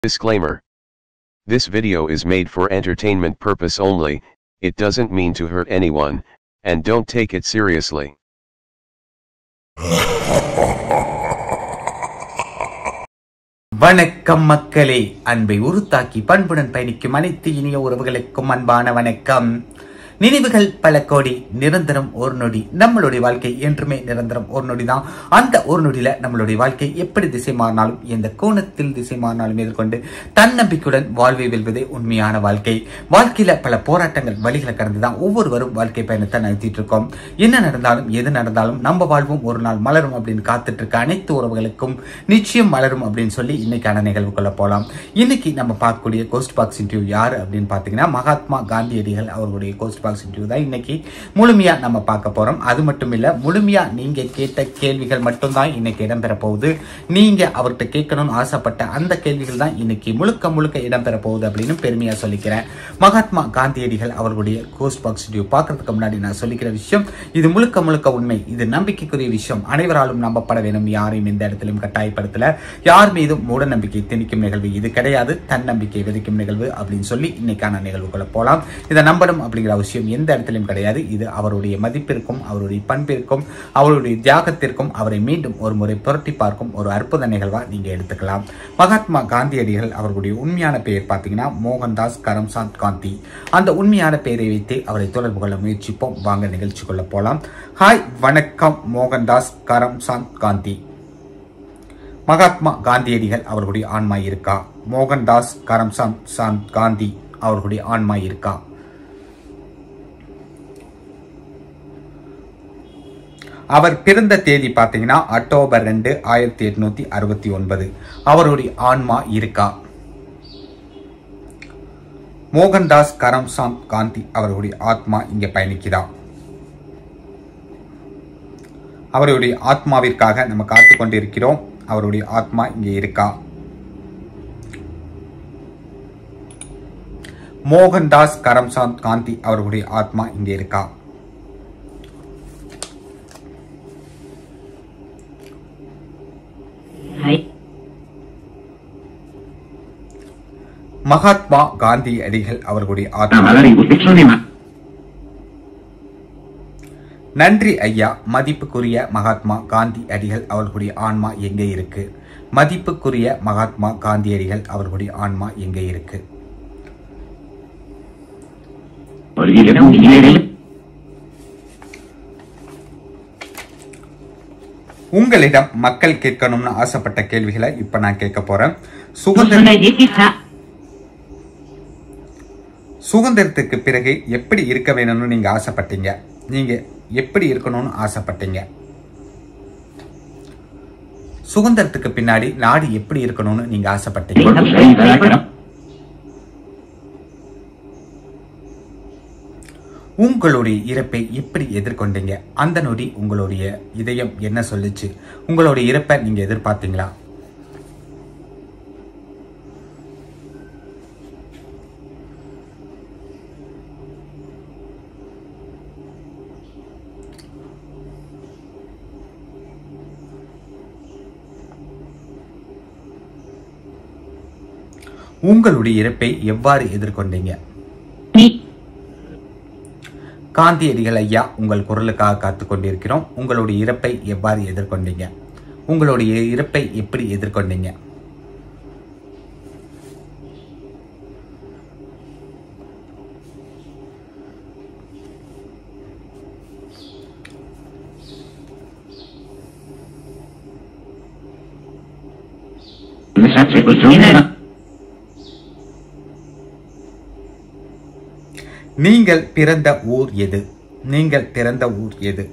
Disclaimer. This video is made for entertainment purpose only, it doesn't mean to hurt anyone, and don't take it seriously. வணக்கம் மக்களே அன்பை உருத்தாக்கி பண்புடன் பயணிக்கும் அனைத்து இனிய உறவுகளுக்கும் அன்பான வணக்கம் நினைவுகள் பல கோடி நிரந்தரம் ஒரு நொடி நம்மளுடைய வாழ்க்கை என்றுமே நிரந்தரம் ஒரு நொடி தான் அந்த ஒரு நொடியில நம்மளுடைய வாழ்க்கை எப்படி திசை மாறினாலும் எந்த கோணத்தில் திசை மாறினாலும் எதிர்கொண்டு தன்னம்பிக்கையுடன் வாழ்வை வெல்வதே உண்மையான வாழ்க்கை வாழ்க்கையில பல போராட்டங்கள் வழிகளை கடந்து தான் ஒவ்வொருவரும் வாழ்க்கை பயணத்தை நடத்திட்டு இருக்கோம் என்ன நடந்தாலும் எது நடந்தாலும் நம்ம வாழ்வும் ஒரு நாள் மலரும் அப்படின்னு காத்துட்டு இருக்க அனைத்து உறவுகளுக்கும் நிச்சயம் மலரும் அப்படின்னு சொல்லி இன்னைக்கான நிகழ்வுக்குள்ள போலாம் இன்னைக்கு நம்ம பார்க்கக்கூடிய கோஸ்ட் பாக்ஸ் இன்டர்வியூ யார் அப்படின்னு பார்த்தீங்கன்னா மகாத்மா காந்தியடிகள் அவர்களுடைய கோஸ்ட் பாக்ஸ் இன்டர்வியூ தான் இன்னைக்கு முழுமையா நம்ம பார்க்க போறோம் அது மட்டும் இல்ல முழுமையா நீங்க கேட்ட கேள்விகள் மட்டும்தான் இன்னைக்கு இடம்பெற போகுது நீங்க அவர்கிட்ட கேட்கணும்னு ஆசைப்பட்ட அந்த கேள்விகள் தான் இன்னைக்கு முழுக்க முழுக்க இடம்பெற போகுது அப்படின்னு பெருமையா சொல்லிக்கிறேன் மகாத்மா காந்தியடிகள் அவர்களுடைய கோஸ்ட் பாக்ஸ் இன்டர்வியூ பார்க்கறதுக்கு முன்னாடி நான் சொல்லிக்கிற விஷயம் இது முழுக்க முழுக்க உண்மை இது நம்பிக்கைக்குரிய விஷயம் அனைவராலும் நம்பப்பட வேணும் யாரையும் எந்த இடத்திலும் கட்டாயப்படுத்தல யார் மீதும் மூட நம்பிக்கை திணிக்கும் நிகழ்வு இது கிடையாது தன்னம்பிக்கை விதைக்கும் நிகழ்வு அப்படின்னு சொல்லி இன்னைக்கான நிகழ்வுக்குள்ள போலாம் இதை நம்பணும் அப்படிங்கிற அவசியம் எந்த இடத்திலும் கிடையாது இது அவருடைய மதிப்பிற்கும் அவருடைய பண்பிற்கும் அவருடைய தியாகத்திற்கும் அவரை மீண்டும் ஒரு முறை புரட்டி பார்க்கும் ஒரு அற்புத நிகழ்வா நீங்க எடுத்துக்கலாம் மகாத்மா காந்தியடிகள் அவர்களுடைய உண்மையான பெயர் பார்த்தீங்கன்னா மோகன்தாஸ் கரம்சாந்த் காந்தி அந்த உண்மையான பெயரை வைத்து அவரை தொடர்பு கொள்ள முயற்சிப்போம் வாங்க நிகழ்ச்சிக்குள்ள போலாம் ஹாய் வணக்கம் மோகன்தாஸ் கரம்சாந்த் காந்தி மகாத்மா காந்தியடிகள் அவர்களுடைய ஆன்மா இருக்கா மோகன்தாஸ் கரம்சாந்த் சாந்த் காந்தி அவர்களுடைய ஆன்மா இருக்கா அவர் பிறந்த தேதி பார்த்தீங்கன்னா அக்டோபர் ரெண்டு ஆயிரத்தி எட்நூத்தி அறுபத்தி ஒன்பது அவருடைய ஆன்மா இருக்கா மோகன்தாஸ் கரம்சாந்த் காந்தி அவர்களுடைய ஆத்மா இங்க பயணிக்குதா அவருடைய ஆத்மாவிற்காக நம்ம காத்து கொண்டிருக்கிறோம் அவருடைய ஆத்மா இங்கே இருக்கா மோகன்தாஸ் கரம்சாந்த் காந்தி அவர்களுடைய ஆத்மா இங்கே இருக்கா மகாத்மா காந்தி அடிகள் அவர்களுடைய ஆத்மா magari usichoni ma நன்றி ஐயா மதிப்புக்குரிய மகாத்மா காந்தி அடிகள் அவர்களுடைய ஆன்மா எங்கே இருக்கு மதிப்புக்குரிய மகாத்மா காந்தியடிகள் அவர்களுடைய ஆன்மா எங்கே இருக்கு olvide un dinero உங்களிடம் மக்கள் கேட்கணும்னு ஆசைப்பட்ட கேள்விகளை இப்ப நான் கேட்க போறேன் சுதந்திர sono le 10 sa சுதந்திரத்துக்கு பிறகு எப்படி இருக்க வேணும்னு நீங்க ஆசைப்பட்டீங்க நீங்க எப்படி இருக்கணும்னு ஆசைப்பட்டீங்க சுதந்திரத்துக்கு பின்னாடி நாடு எப்படி இருக்கணும்னு நீங்க ஆசைப்பட்டீங்க உங்களுடைய இறப்பை எப்படி எதிர்கொண்டீங்க அந்த நொடி உங்களுடைய இதயம் என்ன சொல்லுச்சு உங்களுடைய இறப்பை நீங்க எதிர்பார்த்தீங்களா உங்களுடைய இறப்பை எவ்வாறு எதிர்கொண்டீங்க ni காந்தியடிகள் ஐயா உங்கள் குரலுக்காக காத்து கொண்டிருக்கிறோம் உங்களுடைய இறப்பை எவ்வாறு எதிர்கொண்டீங்க உங்களுடைய இறப்பை எப்படி எதிர்கொண்டீங்க mi sa se cucina நீங்கள் பிறந்த ஊர் எது நீங்கள் பிறந்த ஊர் எது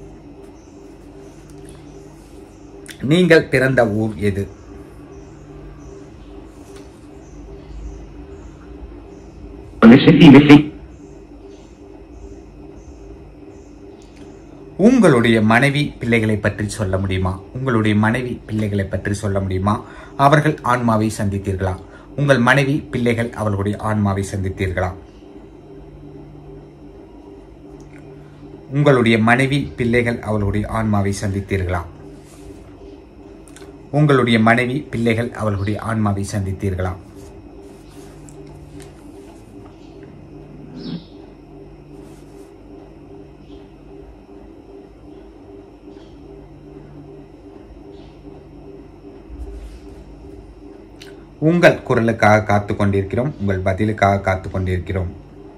நீங்கள் பிறந்த ஊர் எது volesse dire sì உங்களுடைய மனைவி பிள்ளைகளை பற்றி சொல்ல முடியுமா உங்களுடைய மனைவி பிள்ளைகளை பற்றி சொல்ல முடியுமா அவர்கள் ஆன்மாவை சந்தித்தீர்களா உங்கள் மனைவி பிள்ளைகள் அவர்களுடைய ஆன்மாவை சந்தித்தீர்களா உங்களுடைய மனைவி பிள்ளைகள் அவர்களுடைய ஆன்மாவை சந்தித்தீர்களா உங்களுடைய மனைவி பிள்ளைகள் அவர்களுடைய ஆன்மாவை சந்தித்தீர்களா உங்கள் குரலுக்காக காத்து கொண்டிருக்கிறோம் உங்கள் பதிலுக்காக காத்து கொண்டிருக்கிறோம்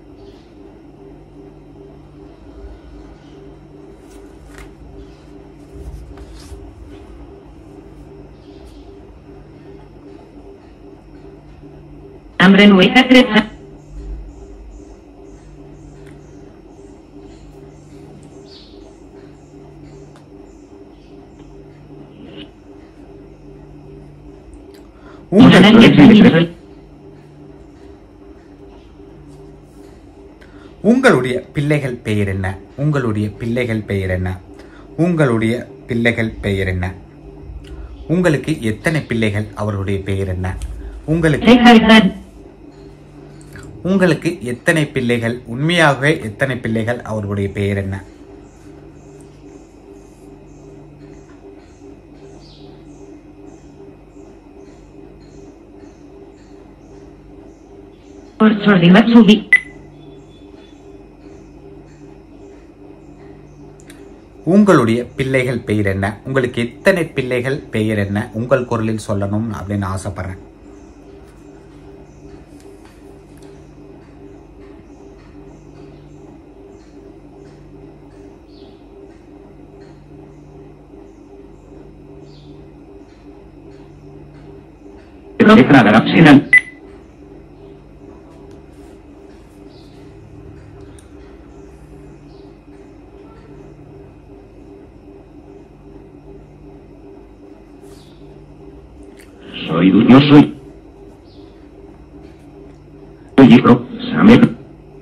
أمرا وفترة உங்கள் وجنا يجري உங்களுடைய பிள்ளைகள் பெயர் என்ன உங்களுடைய பிள்ளைகள் பெயர் என்ன உங்களுடைய பிள்ளைகள் பெயர் என்ன உங்களுக்கு எத்தனை பிள்ளைகள் அவர்களுடைய பெயர் என்ன உங்களுக்கு ريكارد உங்களுக்கு எத்தனை பிள்ளைகள் உண்மையாகவே எத்தனை பிள்ளைகள் அவர்களுடைய பெயர் என்ன Porto di Matsubi உங்களுடைய பிள்ளைகள் பெயர் என்ன உங்களுக்கு எத்தனை பிள்ளைகள் பெயர் என்ன உங்கள் குரலில் சொல்லணும் அப்படின்னு ஆசைப்படுறேன் Letra de la opción Soy du- yo soy. Soy Ibro, Samer.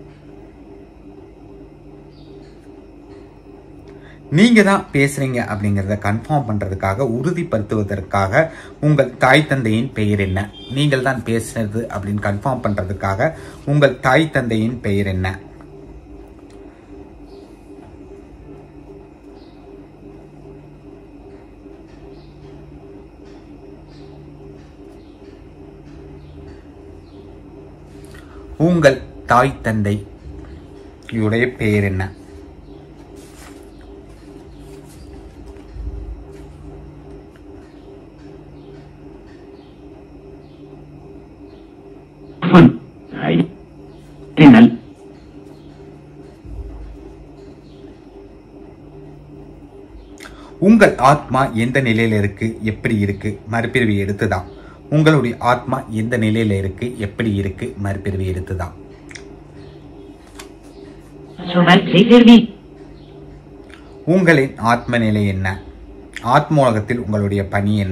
நீங்க தான் பேசுறீங்க அப்படிங்கறத கன்ஃபார்ம் பண்றதுக்காக உறுதிப்படுத்துவதற்காக உங்கள் தாய் தந்தையின் பெயர் என்ன நீங்கள் தான் பேசுனது அப்படின்னு கன்ஃபார்ம் பண்றதுக்காக உங்கள் தாய் தந்தையின் பெயர் என்ன உங்கள் தாய் தந்தை இவருடைய பெயர் என்ன Fun. Ahí. Penal. உங்கள் ஆத்மா எந்த நிலையில இருக்கு எப்படி இருக்கு மறுபிறவி எடுத்துதான் உங்களுடைய ஆத்மா எந்த நிலையில இருக்கு எப்படி இருக்கு மறுபிறவி எடுத்துதான் Somal se serví. உங்களின் ஆத்ம நிலை என்ன ஆத்ம உலகத்தில் உங்களுடைய பணி என்ன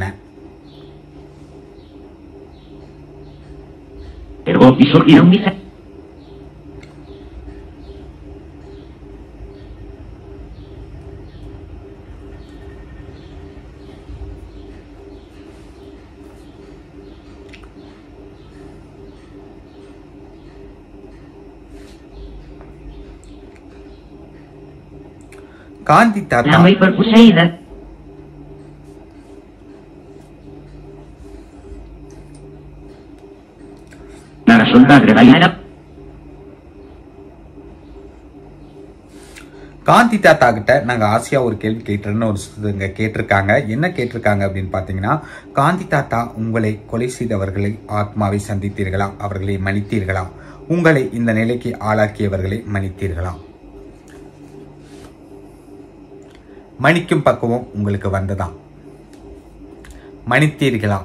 Ergo visor y un visa. Gandhi தாத்தா La muy por Poseida. Nada soldado de Gandhi தாத்தா கிட்ட நாங்க ஆசையா ஒரு கேள்வி கேட்டுறேன்னு ஒரு சுத்தங்க கேட்டிருக்காங்க என்ன கேட்டிருக்காங்க அப்படின்னு பாத்தீங்கன்னா காந்தி தாத்தா உங்களை கொலை செய்தவர்களை ஆத்மாவை சந்தித்தீர்களா அவர்களை மன்னித்தீர்களா உங்களை இந்த நிலைக்கு ஆளாக்கியவர்களை மன்னித்தீர்களா மன்னிக்கும் பக்குவம் உங்களுக்கு வந்ததா மன்னித்தீர்களா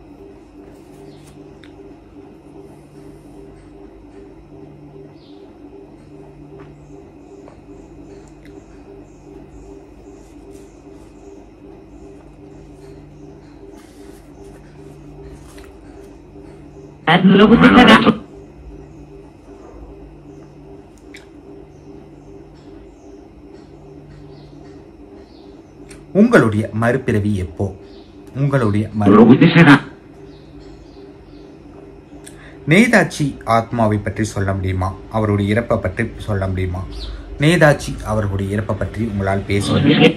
Luego te cagas. உங்களுடைய மறுபிறவி எப்போ உங்களுடைய மறு Luego te será. நேதாஜி ஆத்மாவை பற்றி சொல்ல முடியுமா அவருடைய இறப்பை பற்றி சொல்ல முடியுமா நேதாஜி அவர்களுடைய இறப்பை பற்றி உங்களால் பேச முடியுமா?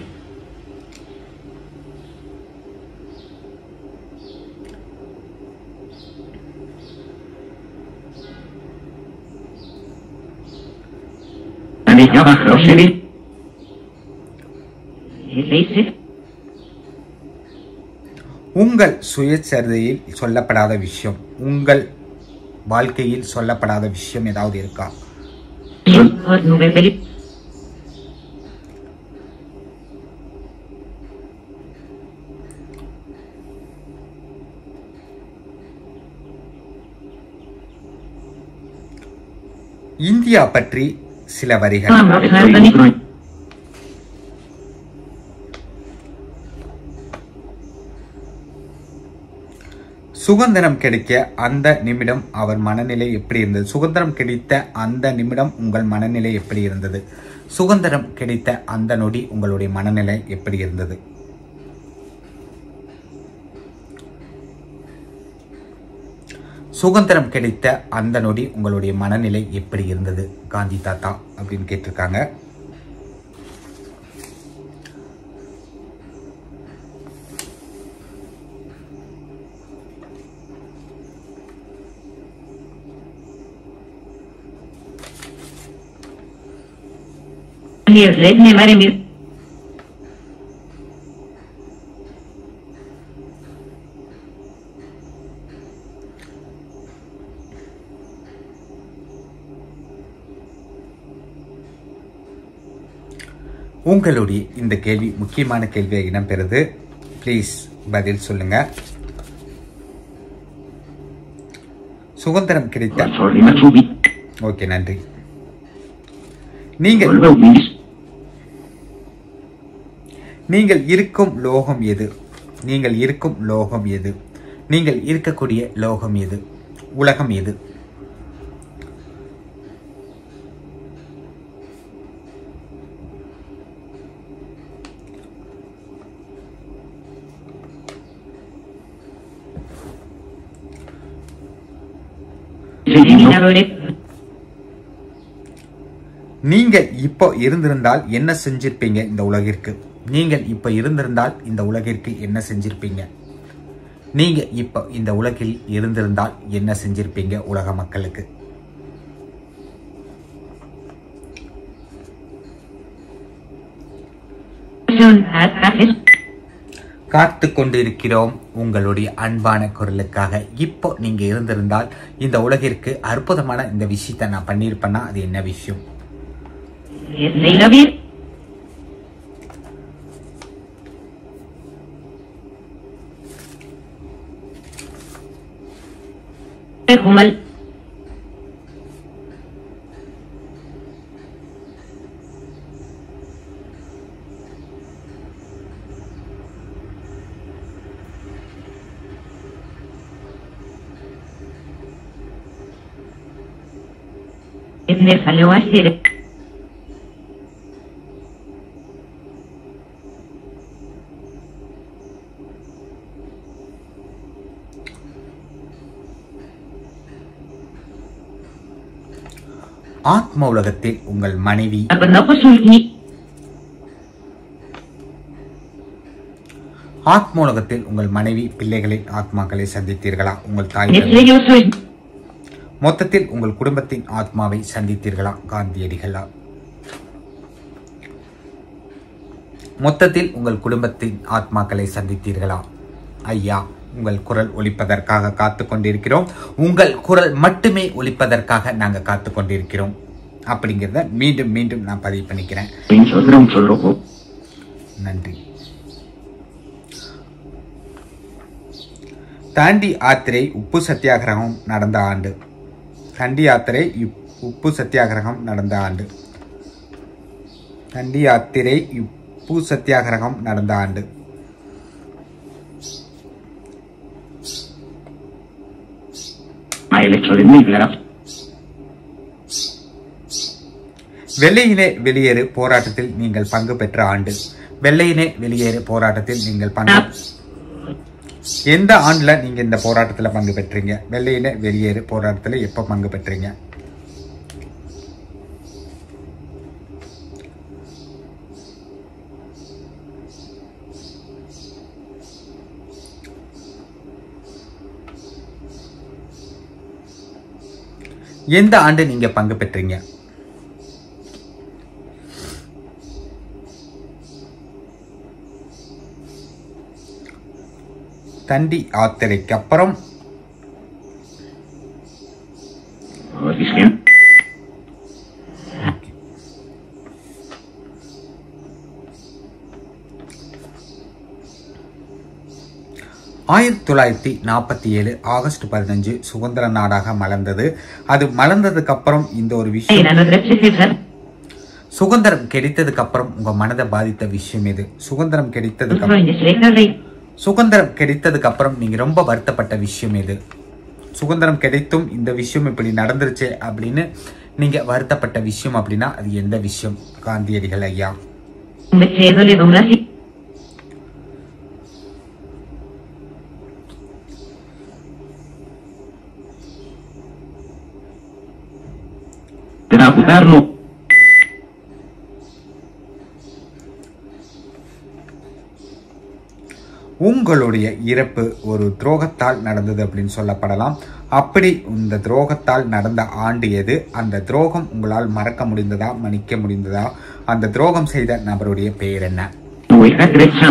Anilla bajo Seri. Dice. உங்கள் சுயசரிதையில் சொல்லப்படாத விஷயம் உங்கள் வாழ்க்கையில் சொல்லப்படாத விஷயம் ஏதாவது இருக்கா Sol nube feliz. இந்தியா பற்றி சில வரிகள் Estoy en Croy. சுதந்திரம் கிடைக்க அந்த நிமிடம் அவர் மனநிலை எப்படி இருந்தது சுதந்திரம் கிடைத்த அந்த நிமிடம் உங்கள் மனநிலை எப்படி இருந்தது சுதந்திரம் கிடைத்த அந்த நொடி உங்களுடைய மனநிலை எப்படி இருந்தது சுதந்திரம் கிடைத்த அந்த நொடி உங்களுடைய மனநிலை எப்படி இருந்தது காந்தி தாத்தா அப்படின்னு கேட்டிருக்காங்க Mir red ne mare mir. உங்களுடைய இந்த கேள்வி முக்கியமான கேள்வியாக இடம்பெறுது ப்ளீஸ் பதில் சொல்லுங்க சுதந்திரம் கிடைத்த Sol ima chubi. ஓகே நன்றி நீங்கள் Volveu minis. நீங்கள் இருக்கும் லோகம் எது நீங்கள் இருக்கும் லோகம் எது நீங்கள் இருக்கக்கூடிய லோகம் எது உலகம் எது Eliminadores. நீங்கள் இப்போ இருந்திருந்தால் என்ன செஞ்சிருப்பீங்க இந்த உலகிற்கு நீங்கள் இப்போ இருந்திருந்தால் இந்த உலகிற்கு என்ன செஞ்சிருப்பீங்க நீங்க இப்போ இந்த உலகில் இருந்திருந்தால் என்ன செஞ்சிருப்பீங்க உலக மக்களுக்கு Son ataques. காத்து கொண்டிருக்கிறோம் உங்களுடைய அன்பான குரலுக்காக இப்போ நீங்க இருந்திருந்தால் இந்த உலகிற்கு அற்புதமான இந்த விஷயத்தை நான் பண்ணியிருப்பேன்னா அது என்ன விஷயம் Leilavir. Humal. إن فلواسر ஆத்ம உலகத்தில் உங்கள் மனைவி أبنى سلطني ஆத்ம உலகத்தில் உங்கள் மனைவி பிள்ளைகளின் ஆத்மாக்களை சந்தித்தீர்களா உங்கள் தாய் مثل தந்தை? يوسف மொத்தத்தில் உங்கள் குடும்பத்தின் ஆத்மாவை சந்தித்தீர்களா காந்தியடிகளா மொத்தத்தில் உங்கள் குடும்பத்தின் ஆத்மாக்களை சந்தித்தீர்களா ஐயா உங்கள் குரல் ஒலிப்பதற்காக காத்து கொண்டிருக்கிறோம் உங்கள் குரல் மட்டுமே ஒலிப்பதற்காக நாங்க காத்து கொண்டிருக்கிறோம் அப்படிங்கிறத மீண்டும் மீண்டும் நான் பதிவு பண்ணிக்கிறேன் Penso tra un solo po'. நன்றி தாண்டி யாத்திரை உப்பு சத்தியாகிரகம் நடந்த ஆண்டு தண்டி யாத்திரை இப்- உப்பு சத்தியாகிரகம் நடந்த ஆண்டு தண்டி யாத்திரை உப்பு சத்தியாகிரகம் நடந்த ஆண்டு Ma il leccio del Miglara. வெள்ளையினே வெளியேறு போராட்டத்தில் நீங்கள் பங்கு பெற்ற ஆண்டு வெள்ளையினே வெளியேறு போராட்டத்தில் நீங்கள் பங்கு எந்த ஆண்டுல நீங்க இந்த போராட்டத்துல பங்கு பெற்றீங்க வெள்ளையினே வெளியேறு போராட்டத்துல எப்ப பங்கு பெற்றீங்க எந்த ஆண்டு நீங்க பங்கு பெற்றீங்க தண்டி யாத்திரைக்கு அப்புறம் Risken. ஆயிரத்தி தொள்ளாயிரத்தி நாற்பத்தி ஏழு ஆகஸ்ட் பதினஞ்சு சுதந்திர நாடாக மலர்ந்தது அது மலர்ந்ததுக்கு அப்புறம் இந்த ஒரு விஷயம் Einan og repsififan. சுதந்திரம் கிடைத்ததுக்கு அப்புறம் உங்க மனதை பாதித்த விஷயம் இது சுதந்திரம் கிடைத்ததுக்கு அப்புறம் Freundeslegner rei. சுதந்திரம் கிடைத்ததுக்கு அப்புறம் நீங்க ரொம்ப வருத்தப்பட்ட விஷயம் இது சுதந்திரம் கிடைத்தும் இந்த விஷயம் இப்படி நடந்துருச்சே அப்படின்னு நீங்க வருத்தப்பட்ட விஷயம் அப்படின்னா அது எந்த விஷயம் காந்தியடிகள் ஐயா Metsedole dumrasi. Traputarlo. உங்களுடைய இறப்பு ஒரு துரோகத்தால் நடந்தது அப்படின்னு சொல்லப்படலாம் அப்படி இந்த துரோகத்தால் நடந்த ஆண்டு எது அந்த துரோகம் உங்களால் மறக்க முடிந்ததா மன்னிக்க முடிந்ததா அந்த துரோகம் செய்த நபருடைய பெயர் என்ன Tuikat repsam.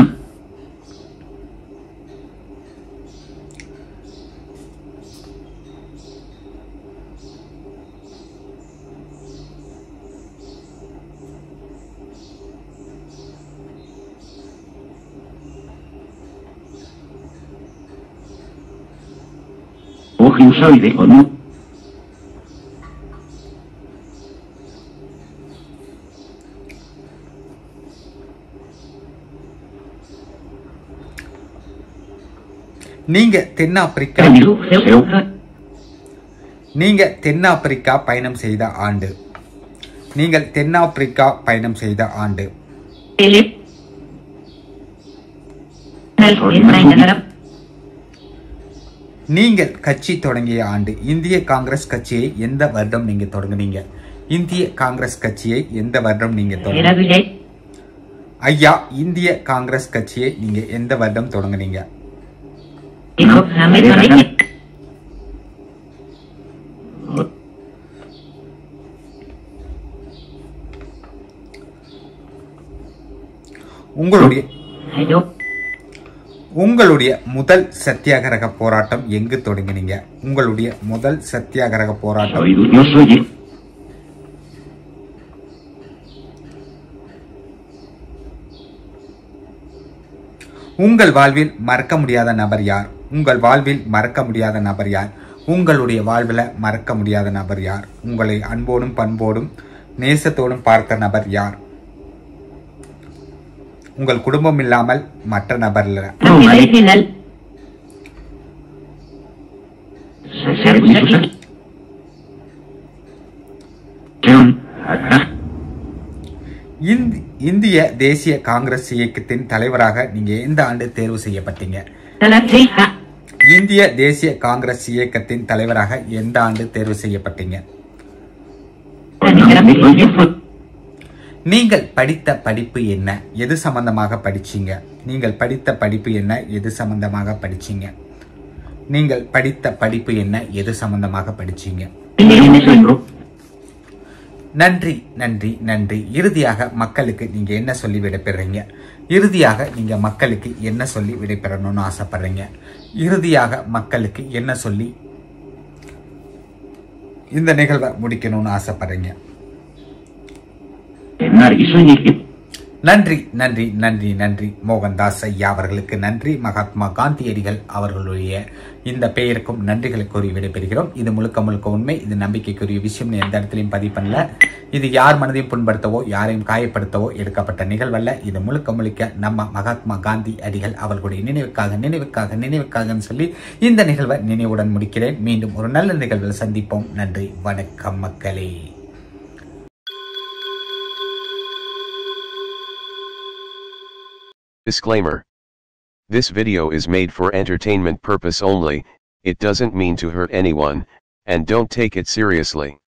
Ohjusoide o no. நீங்க தென்னாப்பிரிக்கா Camilo, seu. நீங்க தென்னாப்பிரிக்கா பயணம் செய்த ஆண்டு நீங்கள் தென்னாப்பிரிக்கா பயணம் செய்த ஆண்டு Ele. Nel நீங்கள் கட்சி தொடங்கிய ஆண்டு இந்திய காங்கிரஸ் கட்சியை எந்த வருடம் நீங்க தொடங்குனீங்க இந்திய காங்கிரஸ் கட்சியை எந்த வருடம் நீங்க தொடங்க Meraviglia. ஐயா இந்திய காங்கிரஸ் கட்சியை நீங்க எந்த வருடம் தொடங்குனீங்க Dijo America. உங்களுடைய Hello. உங்களுடைய முதல் சத்தியாகிரக போராட்டம் எங்கு தொடங்கினீங்க உங்களுடைய முதல் சத்தியாகிரக போராட்டம் Soy yo soy. உங்கள் வாழ்வில் மறக்க முடியாத நபர் யார் உங்கள் வாழ்வில் மறக்க முடியாத நபர் யார் உங்களுடைய வாழ்வில் மறக்க முடியாத நபர் யார் உங்களை அன்போடும் பண்போடும் நேசத்தோடும் பார்த்த நபர் யார் உங்கள் குடும்பம் இல்லாமல் மற்ற நபர் இல்ல Original. Servicio. John. இந்தி- இந்திய தேசிய காங்கிரஸ் இயக்கத்தின் தலைவராக நீங்க எந்த ஆண்டு தேர்வு செய்யப்பட்டீங்க Talatrika. இந்திய தேசிய காங்கிரஸ் இயக்கத்தின் தலைவராக எந்த ஆண்டு தேர்வு செய்யப்பட்டீங்க நீங்கள் படித்த படிப்பு என்ன எது சம்பந்தமாக படிச்சீங்க நீங்கள் படித்த படிப்பு என்ன எது சம்பந்தமாக படிச்சீங்க நீங்கள் படித்த படிப்பு என்ன எது சம்பந்தமாக படிச்சீங்க நன்றி நன்றி நன்றி இறுதியாக மக்களுக்கு நீங்க என்ன சொல்லி விடைபெறீங்க இறுதியாக நீங்க மக்களுக்கு என்ன சொல்லி விடைபெறணும்னு ஆசைப்படுறீங்க இறுதியாக மக்களுக்கு என்ன சொல்லி இந்த நிகழ்வை முடிக்கணும்னு ஆசைப்படுறீங்க நன்றி நன்றி நன்றி நன்றி மோகன்தாஸ் ஐயா அவர்களுக்கு நன்றி மகாத்மா காந்தியடிகள் அவர்களுடைய இந்த பெயருக்கும் நன்றிகளை கூறி விடைபெறுகிறோம் இது முழுக்க முழுக்க உண்மை இது நம்பிக்கைக்குரிய விஷயம் எந்த இடத்துலையும் பதிவு பண்ணல இது யார் மனதையும் புண்படுத்தவோ யாரையும் காயப்படுத்தவோ எடுக்கப்பட்ட நிகழ்வல்ல இது முழுக்க முழுக்க நம்ம மகாத்மா காந்தி அடிகள் அவர்களுடைய நினைவுக்காக நினைவுக்காக நினைவுக்காகன்னு சொல்லி இந்த நிகழ்வை நினைவுடன் முடிக்கிறேன் மீண்டும் ஒரு நல்ல நிகழ்வில் சந்திப்போம் நன்றி வணக்கம் மக்களே Disclaimer. This video is made for entertainment purpose only, it doesn't mean to hurt anyone, and don't take it seriously.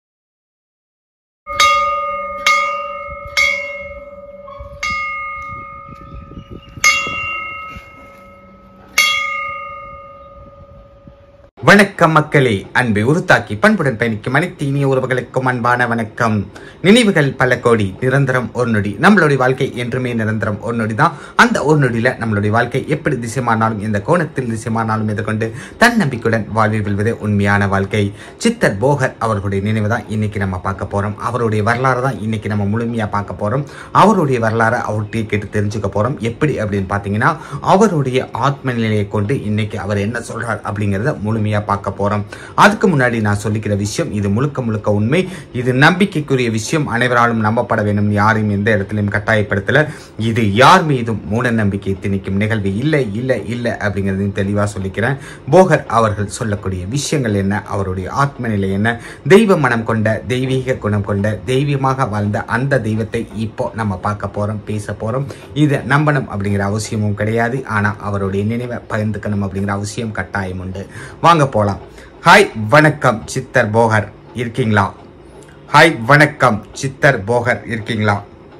வணக்கம் மக்களே அன்பை உருத்தாக்கி பண்புடன் பயணிக்கும் அனைத்து இனிய உறவுகளுக்கும் அன்பான வணக்கம் நினைவுகள் பல கோடி நிரந்தரம் ஒரு நொடி நம்மளுடைய வாழ்க்கை என்றுமே நிரந்தரம் ஒரு நொடி தான் அந்த ஒரு நொடியில நம்மளுடைய வாழ்க்கை எப்படி திசைமானாலும் எந்த கோணத்தில் திசைமானாலும் எதிர்கொண்டு தன்னம்பிக்கையுடன் வாழ்வில் வெல்வதே உண்மையான வாழ்க்கை சித்தர் போகர் அவர்களுடைய நினைவு தான் இன்னைக்கு நம்ம பார்க்க போறோம் அவருடைய வரலாறு தான் இன்னைக்கு நம்ம முழுமையா பார்க்க போறோம் அவருடைய வரலாறை அவர்கிட்ட கேட்டு தெரிஞ்சுக்க போறோம் எப்படி அப்படின்னு பார்த்தீங்கன்னா அவருடைய ஆத்ம நிலையை கொண்டு இன்னைக்கு அவர் என்ன சொல்றார் அப்படிங்கிறத முழுமையா பார்க்க போறோம் அதுக்கு முன்னாடி நான் சொல்லிக்கிற விஷயம் இது முழுக்க முழுக்க உண்மை இது நம்பிக்கைக்குரிய விஷயம் அனைவராலும் நம்பப்பட வேண்டும் யாரையும் எந்த இடத்திலும் கட்டாயப்படுத்தல இது யார் மீதும் மூட நம்பிக்கை திணிக்கும் நிகழ்வு இல்லை இல்லை இல்லை அப்படிங்கிறதையும் தெளிவா சொல்லிக்கிறேன் போகர் அவர்கள் சொல்லக்கூடிய விஷயங்கள் என்ன அவருடைய ஆத்ம நிலை என்ன தெய்வ மனம் கொண்ட தெய்வீக குணம் கொண்ட தெய்வீகமாக வாழ்ந்த அந்த தெய்வத்தை இப்போ நம்ம பார்க்க போறோம் பேச போறோம் இதை நம்பணும் அப்படிங்கிற அவசியமும் கிடையாது ஆனா அவருடைய நினைவை பகிர்ந்துக்கணும் அப்படிங்கிற அவசியம் கட்டாயம் உண்டு வாங்க போலாம் ஹாய் வணக்கம் சித்தர் போகர் இருக்கீங்களா ஹாய் வணக்கம் சித்தர் போகர் இருக்கீங்களா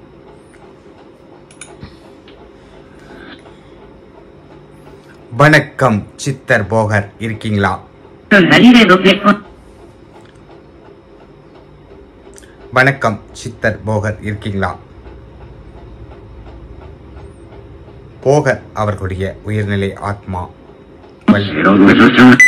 வணக்கம் சித்தர் போகர் இருக்கீங்களா salire doppia con வணக்கம் சித்தர் போகர் இருக்கீங்களா போகர் அவர்களுடைய உயர்நிலை ஆத்மா வல்- 028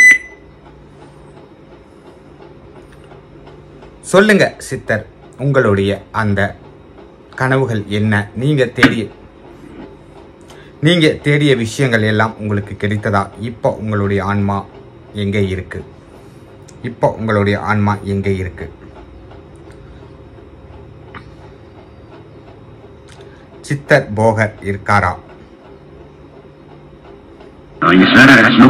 சொல்லுங்க சித்தர் உங்களுடைய அந்த கனவுகள் என்ன நீங்க தேடிய நீங்க தேடிய விஷயங்கள் எல்லாம் உங்களுக்கு கிடைத்ததா இப்போ உங்களுடைய ஆன்மா எங்கே இருக்கு இப்போ உங்களுடைய ஆன்மா எங்கே இருக்கு சித்தர் போகர் இருக்காரா Ogni sera ragazzo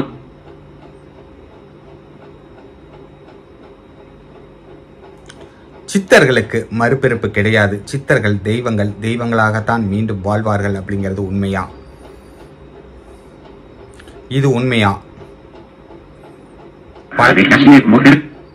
சித்தர்களுக்கு மறுபிறப்பு கிடையாது சித்தர்கள் தெய்வங்கள் தெய்வங்களாகத்தான் மீண்டும் வாழ்வார்கள் அப்படிங்கிறது உண்மையா இது உண்மையா பல- Padre Casini mujer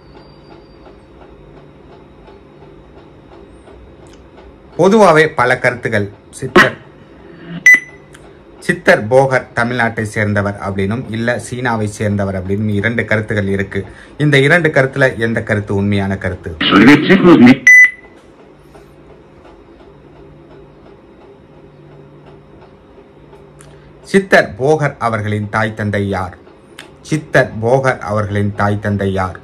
பொதுவாகவே பல கருத்துகள் சித்தர் சித்தர் போகர் தமிழ்நாட்டை சேர்ந்தவர் அப்படின்னும் இல்ல சீனாவை சேர்ந்தவர் அப்படின்னும் இரண்டு கருத்துகள் இருக்கு இந்த இரண்டு கருத்துல எந்த கருத்து உண்மையான கருத்து solvezze cosmi சித்தர் போகர் அவர்களின் தாய் தந்தை யார் சித்தர் போகர் அவர்களின் தாய் தந்தை யார்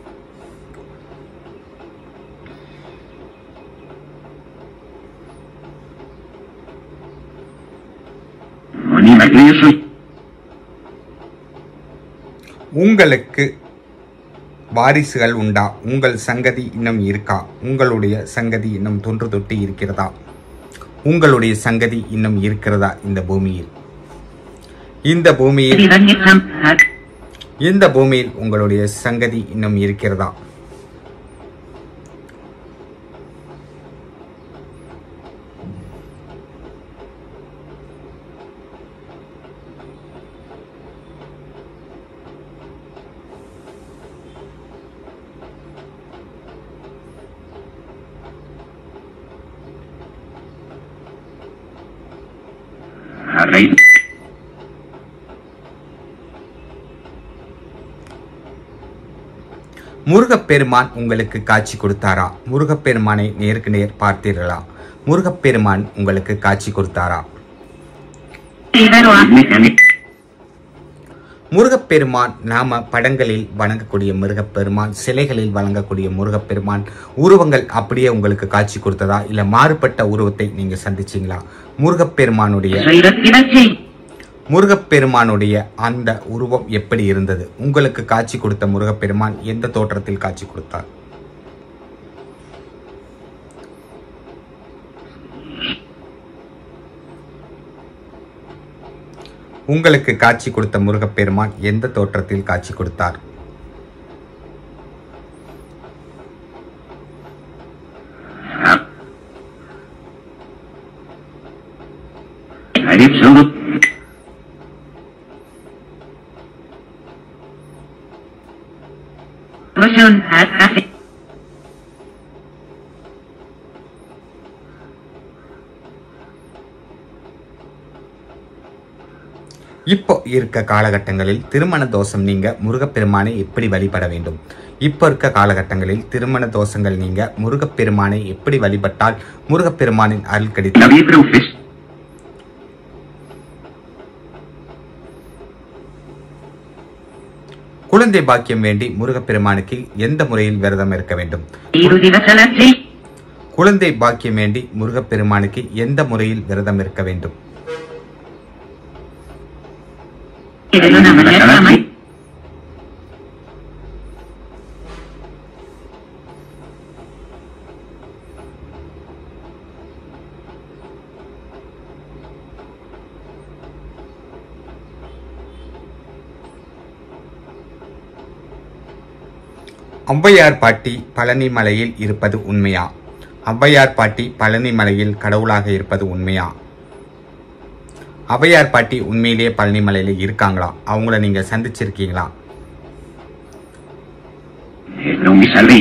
ogni magneso உங்களுக்கு வாரிசுகள் உண்டா உங்கள் சங்கதி இன்னும் இருக்கா உங்களுடைய சங்கதி இன்னும் தொன்று தொட்டு இருக்கிறதா உங்களுடைய சங்கதி இன்னும் இருக்கிறதா இந்த பூமியில் இந்த பூமியில் divani rampat இந்த பூமியில் உங்களுடைய சங்கதி இன்னும் இருக்கிறதா arrei முருகப்பெருமான் உங்களுக்கு காட்சி கொடுத்தாரா முருகப்பெருமானை நேருக்கு நேர் பார்த்தீர்களா முருகப்பெருமான் உங்களுக்கு காட்சி கொடுத்தாரா vero a mecanic முருகப்பெருமான் நாம படங்களில் வணங்கக்கூடிய முருகப்பெருமான் சிலைகளில் வழங்கக்கூடிய முருகப்பெருமான் உருவங்கள் அப்படியே உங்களுக்கு காட்சி கொடுத்ததா இல்ல மாறுபட்ட உருவத்தை நீங்க சந்திச்சீங்களா முருகப்பெருமானுடைய sono i முருகப்பெருமானுடைய அந்த உருவம் எப்படி இருந்தது உங்களுக்கு காட்சி கொடுத்த முருகப்பெருமான் எந்த தோற்றத்தில் காட்சி கொடுத்தார் உங்களுக்கு காட்சி கொடுத்த முருகப்பெருமான் எந்த தோற்றத்தில் காட்சி கொடுத்தார் Arif sono Motion at cafe. இப்போ இருக்க காலகட்டங்களில் திருமண தோஷம் நீங்க முருகப்பெருமானை எப்படி வழிபட வேண்டும் இப்போ இருக்க காலகட்டங்களில் திருமண தோஷங்கள் நீங்க முருகப்பெருமானை எப்படி வழிபட்டால் முருகப்பெருமானின் அருள் கிடைத்து David Rufus. குழந்தை பாக்கியம் வேண்டி முருகப்பெருமானுக்கு எந்த முறையில் விரதம் இருக்க வேண்டும் Irudi Vasalatsi. குழந்தை பாக்கியம் வேண்டி முருகப்பெருமானுக்கு எந்த முறையில் விரதம் இருக்க வேண்டும் Irudi Vasalatsi. ஔவையார் பாட்டி பழனி மலையில் இருப்பது உண்மையா ஔவையார் பாட்டி பழனி மலையில் கடவுளாக இருப்பது உண்மையா ஔவையார் பாட்டி உண்மையிலேயே பழனி மலையில இருக்காங்களா அவங்கள நீங்க சந்திச்சிருக்கீங்களா Non mi salvi.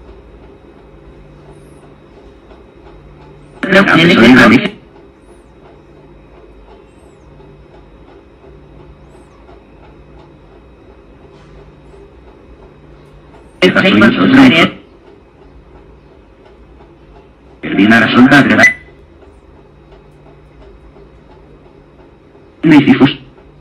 Soy David. Termina la sonda de la... Necifus.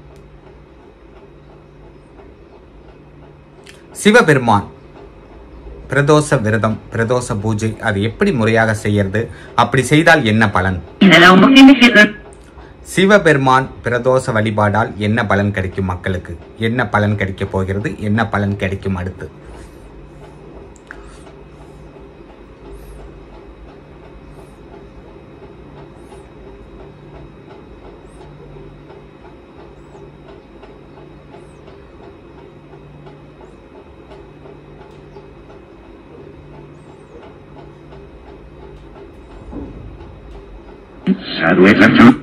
Sivaperuman பிரதோஷ விரதம் பிரதோஷ பூஜை அது எப்படி முறையாக செய்யறது அப்படி செய்தால் என்ன பலன் En el homo que me cierra. Sivaperuman பிரதோஷ வழிபாடால் என்ன பலன் கிடைக்கும் மக்களுக்கு என்ன பலன் கிடைக்க போகிறது என்ன பலன் கிடைக்கும் அடுத்து Sadhu es la razón.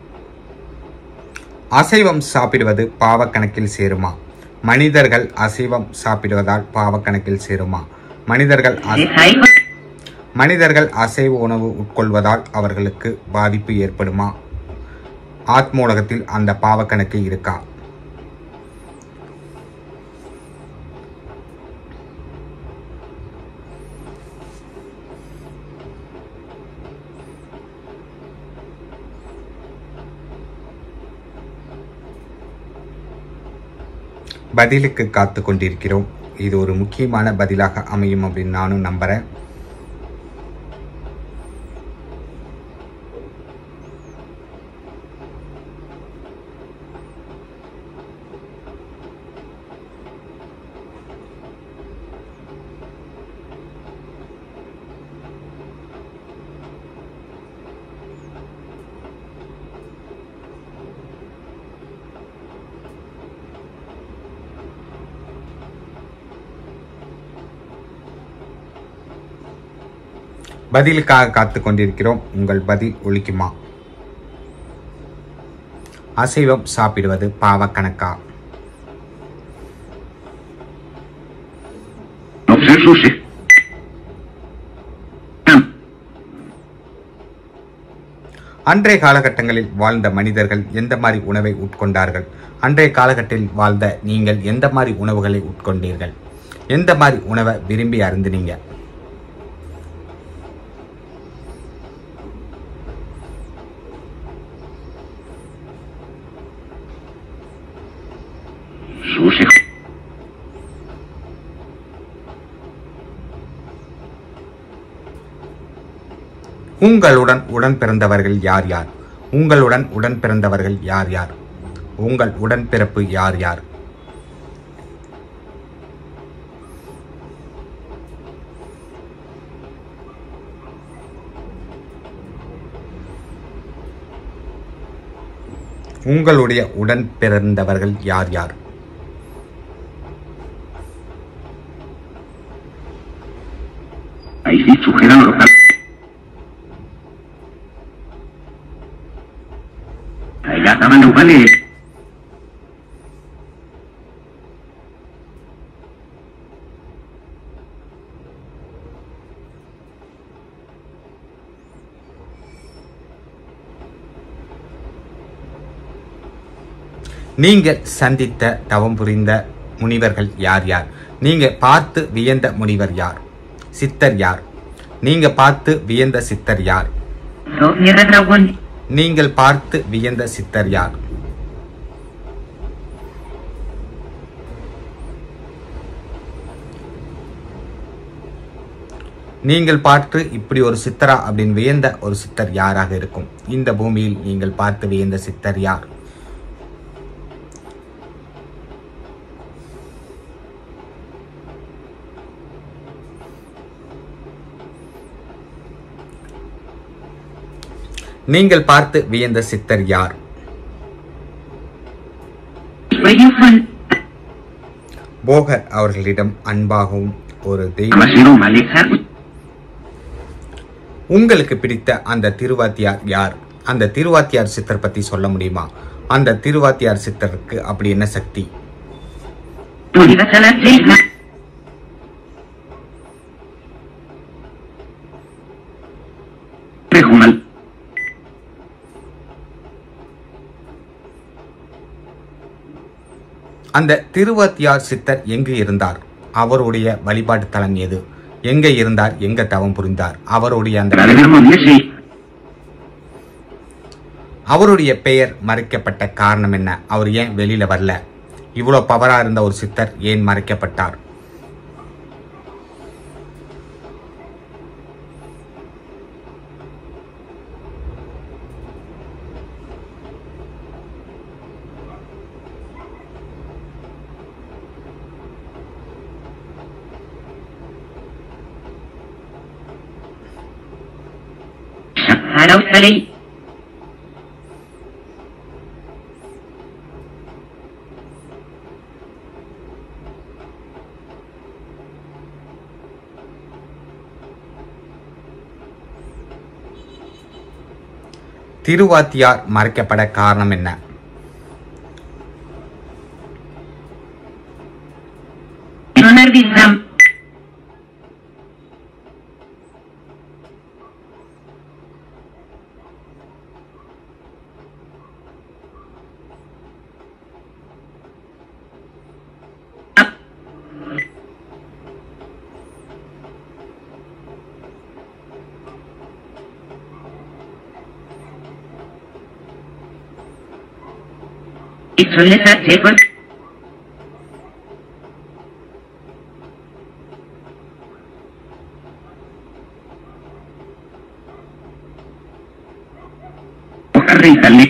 அசைவம் சாப்பிடுவது பாவக்கணக்கில் சேருமா மனிதர்கள் அசைவம் சாப்பிடுவதால் பாவக்கணக்கில் சேருமா மனிதர்கள் அச- Deja மனிதர்கள் அசைவ உணவு உட்கொள்வதால் அவர்களுக்கு பாதிப்பு ஏற்படுமா ஆத்ம உலகத்தில் அந்த பாவக்கணக்கு இருக்கா பதிலுக்கு காத்து கொண்டிருக்கிறோம் இது ஒரு முக்கியமான பதிலாக அமையும் அப்படின்னு நானும் நம்புறேன் பதிலுக்காக காத்து கொண்டிருக்கிறோம் உங்கள் பதில் ஒழிக்குமா அசைவம் சாப்பிடுவது பாவக்கணக்கா No se suce. அன்றைய காலகட்டங்களில் வாழ்ந்த மனிதர்கள் எந்த மாதிரி உணவை உட்கொண்டார்கள் அன்றைய காலகட்டத்தில் வாழ்ந்த நீங்கள் எந்த மாதிரி உணவுகளை உட்கொண்டீர்கள் எந்த மாதிரி உணவை விரும்பி அருந்தினீங்க Suce. உங்களுடன் உடன் பிறந்தவர்கள் யார் யார் உங்களுடன் உடன் பிறந்தவர்கள் யார் யார் உங்கள் உடன்பிறப்பு யார் யார் உங்களுடைய உடன் பிறந்தவர்கள் யார் யார் Ahí sí sujeran los cal- Ahí ya estaban los vales. நீங்கள் சந்தித்த தவம் புரிந்த முனிவர்கள் யார் யார் நீங்க பார்த்து வியந்த முனிவர் யார் சித்தர் யார் நீங்க பார்த்து வியந்த சித்தர் யார் Sofía Dragón. நீங்கள் பார்த்து வியந்த சித்தர் யார் நீங்கள் பார்த்து இப்படி ஒரு சித்தரா அப்படின்னு வியந்த ஒரு சித்தர் யாராக இருக்கும் இந்த பூமியில் நீங்கள் பார்த்து வியந்த சித்தர் யார் நீங்கள் பார்த்து வியந்த சித்தர் யார் Triunfan. போகர் அவர்களிடம் அன்பாகவும் ஒரு தெய்வ Caballero Malezar. உங்களுக்கு பிடித்த அந்த திருவாத்தியார் யார் அந்த திருவாத்தியார் சித்தர் பத்தி சொல்ல முடியுமா அந்த திருவாத்தியார் சித்தருக்கு அப்படி என்ன சக்தி Unidas a la Selma. Rejumal. அந்த திருவாத்தியார் சித்தர் எங்கு இருந்தார் அவருடைய வழிபாட்டு தலம் எது எங்க இருந்தார் எங்க தவம் புரிந்தார் அவருடைய அந்த Vladimir Monesi. அவருடைய பெயர் மறைக்கப்பட்ட காரணம் என்ன அவர் ஏன் வெளியில வரல இவ்வளவு பவரா இருந்த ஒரு சித்தர் ஏன் மறைக்கப்பட்டார் Arauzalei. திருவாத்தியார் மறைக்கப்பட காரணம் என்ன Leonardism. Isoleta Second. Rey Tali.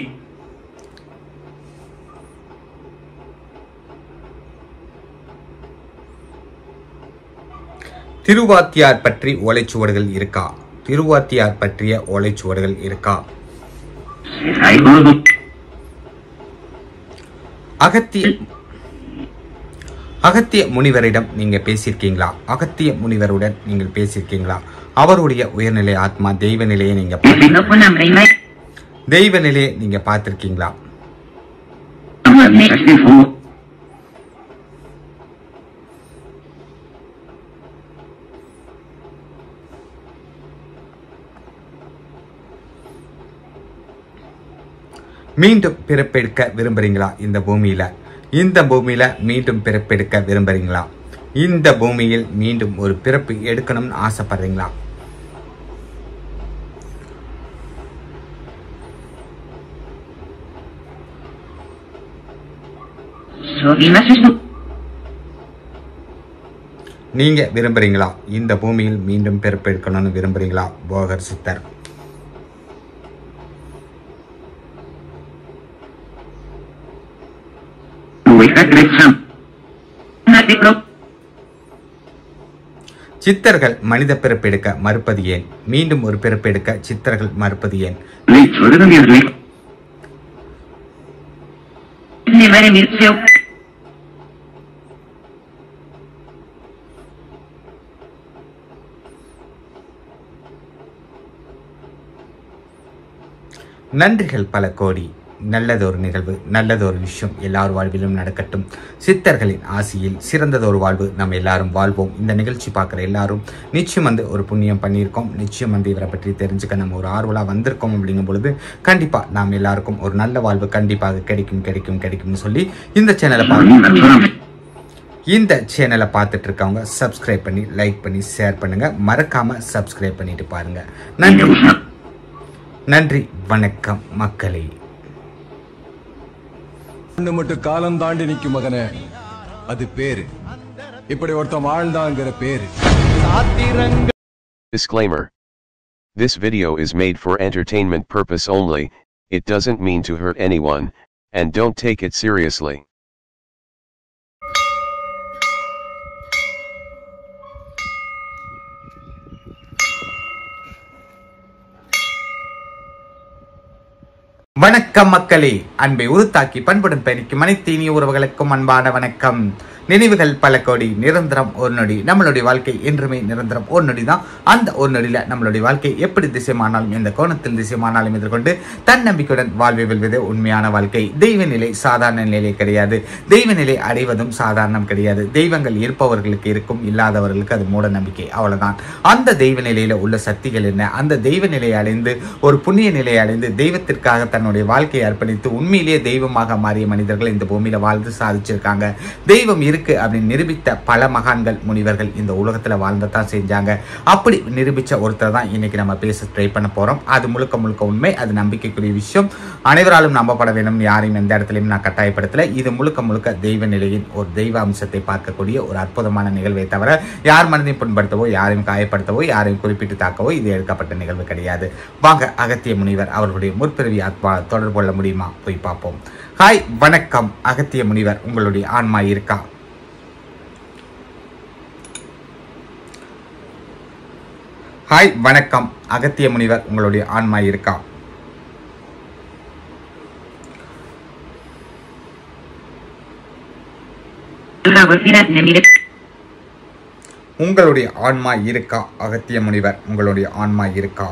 திருவாத்தியார் பற்றி ஓலைச்சுவடுகள் இருக்கா திருவாத்தியார் பற்றிய ஓலைச்சுவடுகள் இருக்கா Ay, gordo. அகத்திய அகத்திய முனிவரிடம் நீங்க பேசியிருக்கீங்களா அகத்திய முனிவருடன் நீங்கள் பேசியிருக்கீங்களா அவருடைய உயர்நிலை ஆத்மா தெய்வ நிலையை நீங்க பா- Vino con hambre y no hay. தெய்வ நிலையை நீங்க பார்த்திருக்கீங்களா Este fuego. மீண்டும் பிறப்பெடுக்க விரும்புறீங்களா இந்த பூமியில இந்த பூமியில மீண்டும் பிறப்பெடுக்க விரும்புறீங்களா இந்த பூமியில் மீண்டும் ஒரு பிறப்பு எடுக்கணும்னு ஆசைப்படுறீங்களா Soy más esto. நீங்க விரும்புறீங்களா இந்த பூமியில் மீண்டும் பிறப்பெடுக்கணும்னு விரும்புறீங்களா போகர் சித்தர் Ueja Grexam. Nati Pro. சித்தர்கள் மனித பிறப்பெடுக்க மறுப்பது ஏன் மீண்டும் ஒரு பிறப்பெடுக்க சித்தர்கள் மறுப்பது ஏன் Lecho de Daniel Lake. Nevare Mirceo. நன்றிகள் பல கோடி நல்லதொரு நிகழ்வு நல்லதொரு விஷயம் எல்லார் வாழ்விலும் நடக்கட்டும் சித்தர்களின் ஆசியில் சிறந்ததொரு வாழ்வு நம்ம எல்லாரும் வாழ்வோம் இந்த நிகழ்ச்சி பார்க்குற எல்லாரும் நிச்சயம் வந்து ஒரு புண்ணியம் பண்ணியிருக்கோம் நிச்சயம் வந்து இவரை பற்றி தெரிஞ்சுக்க நம்ம ஒரு ஆர்வலாக வந்திருக்கோம் அப்படிங்கும் பொழுது கண்டிப்பாக நாம் எல்லாருக்கும் ஒரு நல்ல வாழ்வு கண்டிப்பாக கிடைக்கும் கிடைக்கும் கிடைக்கும்னு சொல்லி இந்த சேனலை பார்க்க இந்த சேனலை பார்த்துட்டு இருக்கவங்க சப்ஸ்கிரைப் பண்ணி லைக் பண்ணி ஷேர் பண்ணுங்க மறக்காம சப்ஸ்கிரைப் பண்ணிட்டு பாருங்க நன்றி நன்றி வணக்கம் மக்களே கண்ணு மட்டும் காலம் தாண்டி நிக்கும் மகனே அது பேரு இப்படி ஒருத்தன் வாழ்ந்தாங்கிற பேரு Disclaimer. This video is made for entertainment purpose only, it doesn't mean to hurt anyone, and don't take it seriously. வணக்கம் மக்களே அன்பை உருத்தாக்கி பண்புடன் பயணிக்கும் அனைத்து இனிய உறவுகளுக்கும் அன்பான வணக்கம் நினைவுகள் பல கோடி நிரந்தரம் ஒரு நொடி நம்மளுடைய வாழ்க்கை என்றுமே நிரந்தரம் ஒரு நொடி தான் அந்த ஒரு நொடியில நம்மளுடைய வாழ்க்கை எப்படி திசைமானாலும் எந்த கோணத்தில் திசைமானாலும் எதிர்கொண்டு தன்னம்பிக்கையுடன் வாழ்வை வெல்வது உண்மையான வாழ்க்கை தெய்வ நிலை சாதாரண நிலை கிடையாது தெய்வ நிலை அடைவதும் சாதாரணம் கிடையாது தெய்வங்கள் இருப்பவர்களுக்கு இருக்கும் இல்லாதவர்களுக்கு அது மூட நம்பிக்கை அவ்வளவுதான் அந்த தெய்வ நிலையில உள்ள சக்திகள் என்ன அந்த தெய்வ நிலையை அடைந்து ஒரு புண்ணிய நிலையை அடைந்து தெய்வத்திற்காக தன்னுடைய வாழ்க்கையை அர்ப்பணித்து உண்மையிலேயே தெய்வமாக மாறிய மனிதர்கள் இந்த பூமியில வாழ்ந்து சாதிச்சிருக்காங்க தெய்வம் இருக்கு அப்படின்னு நிரூபித்த பல மகான்கள் முனிவர்கள் இந்த உலகத்துல வாழ்ந்ததான் செஞ்சாங்க அப்படி நிரூபிச்ச ஒருத்தர் தான் இன்னைக்கு நம்ம பேச ட்ரை பண்ண போறோம் அது முழுக்க முழுக்க உண்மை அது நம்பிக்கைக்குரிய விஷயம் அனைவராலும் நம்பப்பட வேண்டும் யாரையும் எந்த இடத்துலையும் நான் கட்டாயப்படுத்தல இது முழுக்க முழுக்க தெய்வ நிலையின் ஒரு தெய்வ அம்சத்தை பார்க்கக்கூடிய ஒரு அற்புதமான நிகழ்வை தவிர யார் மனதையும் புண்படுத்தவோ யாரையும் காயப்படுத்தவோ யாரையும் குறிப்பிட்டு தாக்கவோ இது எடுக்கப்பட்ட நிகழ்வு கிடையாது வாங்க அகத்திய முனிவர் அவர்களுடைய முற்பிறவி ஆத்மா தொடர்பு கொள்ள முடியுமா போய் பார்ப்போம் ஹாய் வணக்கம் அகத்திய முனிவர் உங்களுடைய ஆன்மா இருக்கா ஹாய் வணக்கம் அகத்திய முனிவர் உங்களுடைய ஆன்மா இருக்கா உங்களுடைய ஆன்மா இருக்கா அகத்திய முனிவர் உங்களுடைய ஆன்மா இருக்கா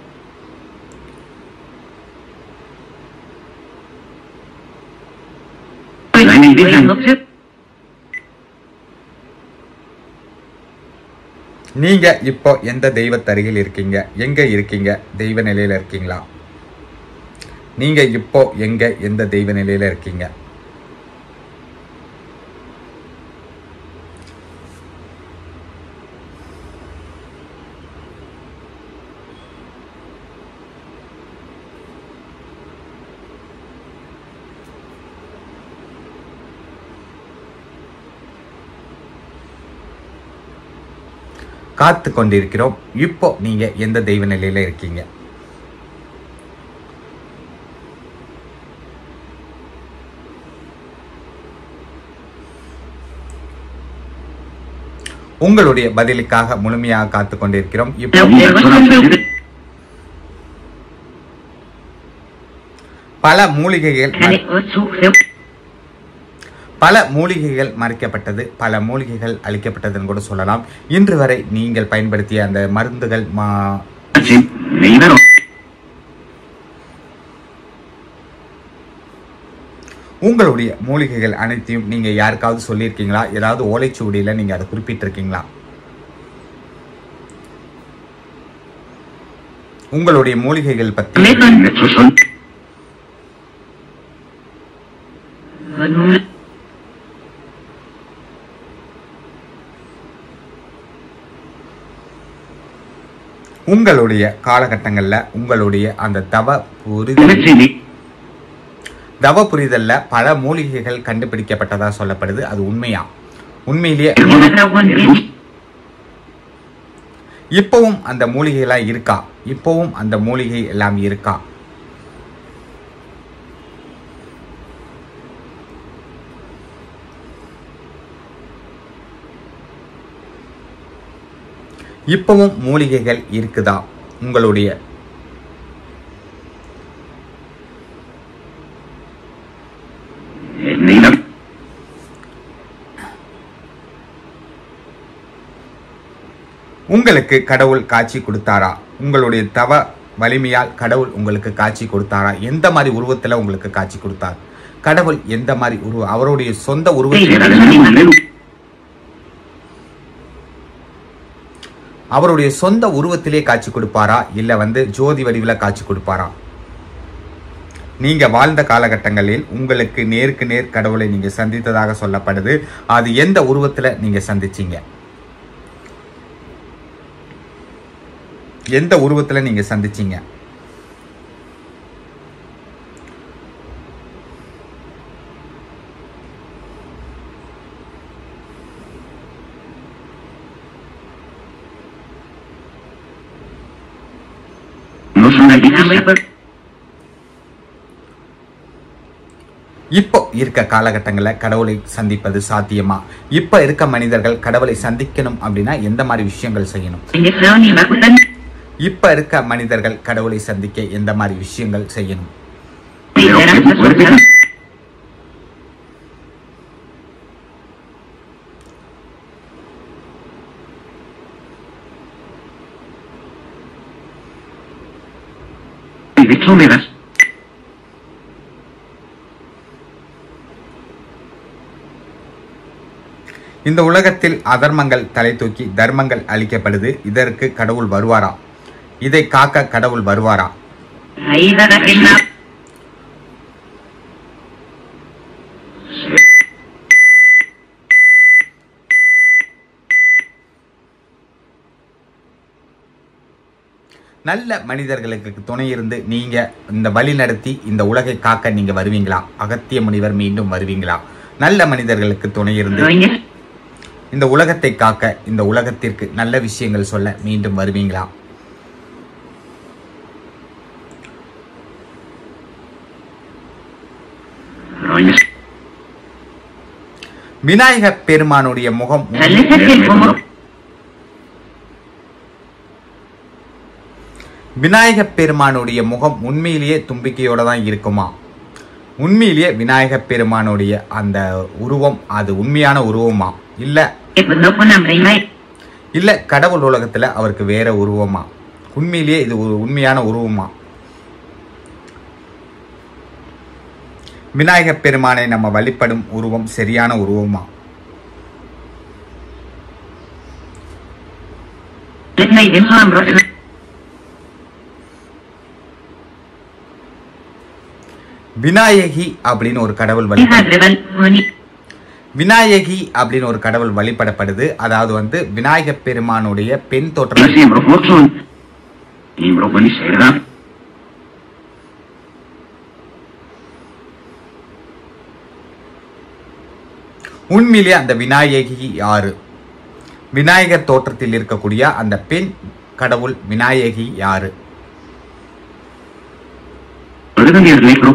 நீங்க இப்போ எந்த தெய்வத்து அருகில் இருக்கீங்க எங்க இருக்கீங்க தெய்வ நிலையில இருக்கீங்களா நீங்க இப்போ எங்க எந்த தெய்வ நிலையில இருக்கீங்க காத்து கொண்டிருக்கிறோம் இப்போ நீங்க எந்த தெய்வ நிலையில இருக்கீங்க உங்களுடைய பதிலுக்காக முழுமையாக காத்து கொண்டிருக்கிறோம் இப்போ பல மூலிகைகள் பல மூலிகைகள் மறைக்கப்பட்டது பல மூலிகைகள் அழிக்கப்பட்டதுன்னு கூட சொல்லலாம் இன்று வரை நீங்கள் பயன்படுத்திய அந்த மருந்துகள் மா- உங்களுடைய மூலிகைகள் அனைத்தையும் நீங்க யாருக்காவது சொல்லியிருக்கீங்களா ஏதாவது ஓலைச்சுவடியில நீங்க அதை குறிப்பிட்டிருக்கீங்களா உங்களுடைய மூலிகைகள் பத்தி உங்களுடைய காலகட்டங்கள்ல உங்களுடைய அந்த தவ புரிதல் தவ புரிதல்ல பல மூலிகைகள் கண்டுபிடிக்கப்பட்டதா சொல்லப்படுது அது உண்மையா உண்மையிலேயே இப்பவும் அந்த மூலிகைகளா இருக்கா இப்பவும் அந்த மூலிகை எல்லாம் இருக்கா இப்பவும் மூலிகைகள் இருக்குதா உங்களுடைய உங்களுக்கு கடவுள் காட்சி கொடுத்தாரா உங்களுடைய தவ வலிமையால் கடவுள் உங்களுக்கு காட்சி கொடுத்தாரா எந்த மாதிரி உருவத்துல உங்களுக்கு காட்சி கொடுத்தார் கடவுள் எந்த மாதிரி உருவம் அவருடைய சொந்த Era உருவத்தில் del ánimo de luz. அவருடைய சொந்த உருவத்திலே காட்சி கொடுப்பாரா இல்ல வந்து ஜோதி வடிவில காட்சி கொடுப்பாரா நீங்க வாழ்ந்த காலகட்டங்களில் உங்களுக்கு நேருக்கு நேர் கடவுளை நீங்க சந்தித்ததாக சொல்லப்படுது அது எந்த உருவத்துல நீங்க சந்திச்சீங்க எந்த உருவத்துல நீங்க சந்திச்சீங்க No son artistas. இப்போ இருக்க காலகட்டங்களில் கடவுளை சந்திப்பது சாத்தியமா இப்போ இருக்க மனிதர்கள் கடவுளை சந்திக்கணும் அப்படின்னா எந்த மாதிரி விஷயங்கள் செய்யணும் இப்ப இருக்க மனிதர்கள் கடவுளை சந்திக்க எந்த மாதிரி விஷயங்கள் செய்யணும் Pero qué fuerte. Y de hecho me das. இந்த உலகத்தில் அதர்மங்கள் தலை தூக்கி தர்மங்கள் அளிக்கப்படுது இதற்கு கடவுள் வருவாரா இதை காக்க கடவுள் வருவாரா Ahí da la pena. நல்ல மனிதர்களுக்கு துணை இருந்து நீங்க இந்த வழி நடத்தி இந்த உலகை காக்க நீங்க வருவீங்களா அகத்திய முனிவர் மீண்டும் வருவீங்களா நல்ல மனிதர்களுக்கு துணை இருந்து Doña. இந்த உலகத்தை காக்க இந்த உலகத்திற்கு நல்ல விஷயங்கள் சொல்ல மீண்டும் வருவீங்களா Doña. விநாயக பெருமானுடைய முகம் விநாயக பெருமானுடைய முகம் உண்மையிலேயே தும்பிக்கையோட தான் இருக்குமா உண்மையிலேயே விநாயக பெருமானுடைய அந்த உருவம் அது உண்மையான உருவமா இல்ல Pues no con hambre y no hay. இல்ல கடவுள் உலகத்துல அவருக்கு வேற உருவமா உண்மையிலேயே இது ஒரு உண்மையான உருவமா விநாயக பெருமானை நம்ம வழிபடும் உருவம் சரியான உருவமா No hay de hambre. Vinayaki அப்படின்னு ஒரு கடவுள் வழி Hija de Balconi. விநாயகி அப்படின்னு ஒரு கடவுள் வழிபடப்படுது அதாவது வந்து விநாயக பெருமானுடைய பெண் தோற்றம் Así en Brocoso. Y Brocoli se da. உண்மையிலேயே அந்த விநாயகி யாரு விநாயகர் தோற்றத்தில் இருக்கக்கூடிய அந்த பெண் கடவுள் விநாயகி யாரு Pueden ir negro.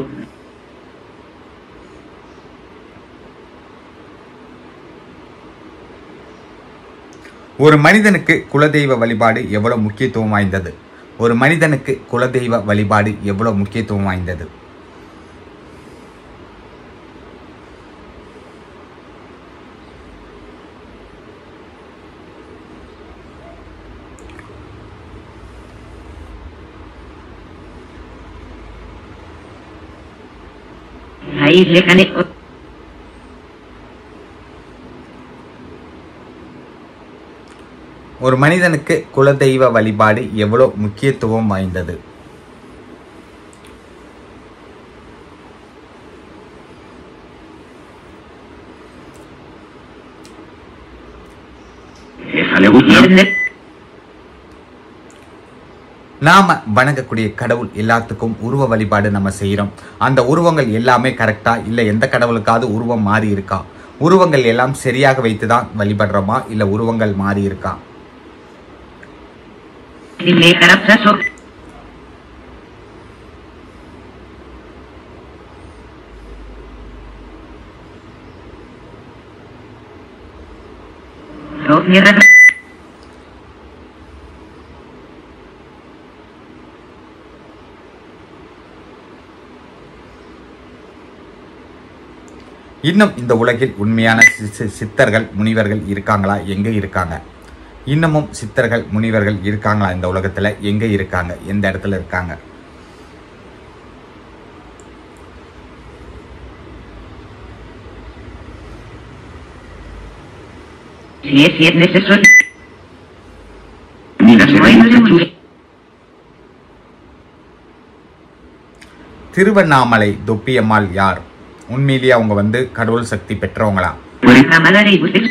ஒரு மனிதனுக்கு குலதெய்வ வழிபாடு எவ்வளவு முக்கியத்துவம் வாய்ந்தது ஒரு மனிதனுக்கு குலதெய்வ வழிபாடு எவ்வளவு முக்கியத்துவம் வாய்ந்தது Ahí le gané. ஒரு மனிதனுக்கு குலதெய்வ வழிபாடு எவ்வளவு முக்கியத்துவம் வாய்ந்தது Déjale gustar. நாம வணங்கக்கூடிய கடவுள் எல்லாத்துக்கும் உருவ வழிபாடு நம்ம செய்யறோம் அந்த உருவங்கள் எல்லாமே கரெக்டா இல்ல எந்த கடவுளுக்காவது உருவம் மாறி இருக்கா உருவங்கள் எல்லாம் சரியாக வைத்துதான் வழிபடுறோமா இல்ல உருவங்கள் மாறி இருக்கா Dile carapazo. No, mierda. இன்னும் இந்த உலகில் உண்மையான சி- சி- சித்தர்கள் முனிவர்கள் இருக்காங்களா எங்க இருக்காங்க இன்னமும் சித்தர்கள் முனிவர்கள் இருக்காங்களா இந்த உலகத்துல எங்க இருக்காங்க எந்த இடத்துல இருக்காங்க Si es viernes eso... Mira, se va a ir Tiruvannamalai தொப்பியம்மாள் யார் உண்மையிலேயே அவங்க வந்து கடவுள் சக்தி பெற்றவங்களா Por esta mala ley, usted...